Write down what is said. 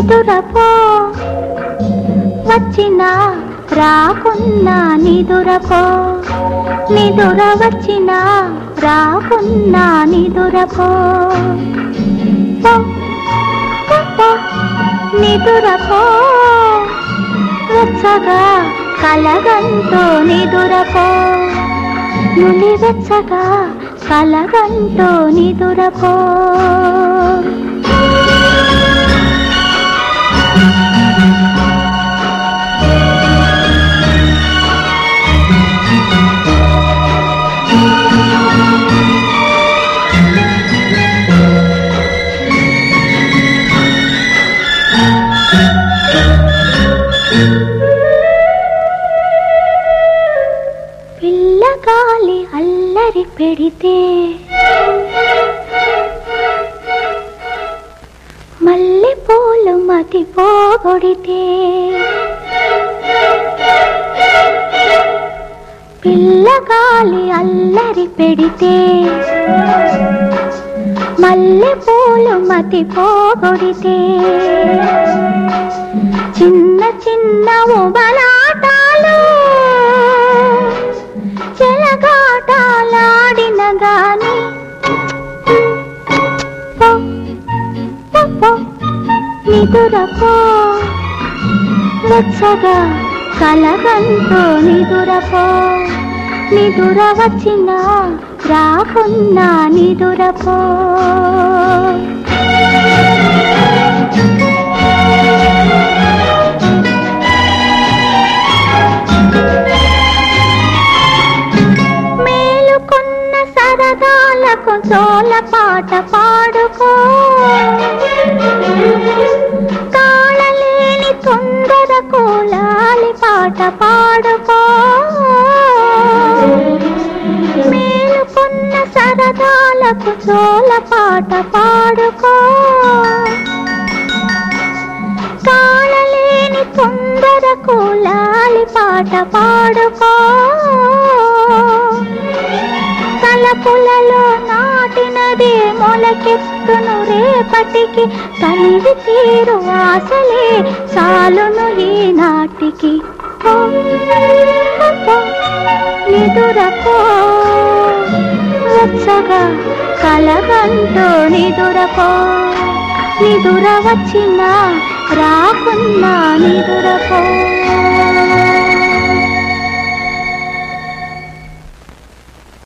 నిదురపో వచ్చిన రాకున్నా నిదురపో నిదుర వచ్చిన రాకున్నా నిదురపో పో, పో, పో, నిదురపో వెచ్చగా కలగంతో నిదురపో నులి వెచ్చగా కలగంతో నిదురపో పిల్లగాలి అల్లరి పెడితే మల్లె పూలు మతి పోగొడితే పిల్లగాలి అల్లరి పెడితే మల్లె పూలు మతి పోగొడితే చిన్న చిన్న ఉబలాటాలు చెలగాటాలాడిన గాని పో, పో, పో, నిదురపో వెచ్చగా కలగంతో నిదురపో నిదుర వచ్చిన రాకున్నా నిదురపో మేలుకొన్న సరదాలకు జోల పాట పాడుకో కాళలేని తొందరకు లాలి పాట పాడుకో మేలుకొన్న సరదాలకు జోల పాట పాడుకో కాళలేని తొందరకు లాలి పాట పాడుకో తలపులలో నాటినది మొలకెత్తును రేపటికి తనివి తీరు ఆశలే చాలును ఈనాటికి పో, పో, నిదురపో వెచ్చగా కలగంటూ నిదురపో నిదుర వచ్చిన రాకున్నా నిదుర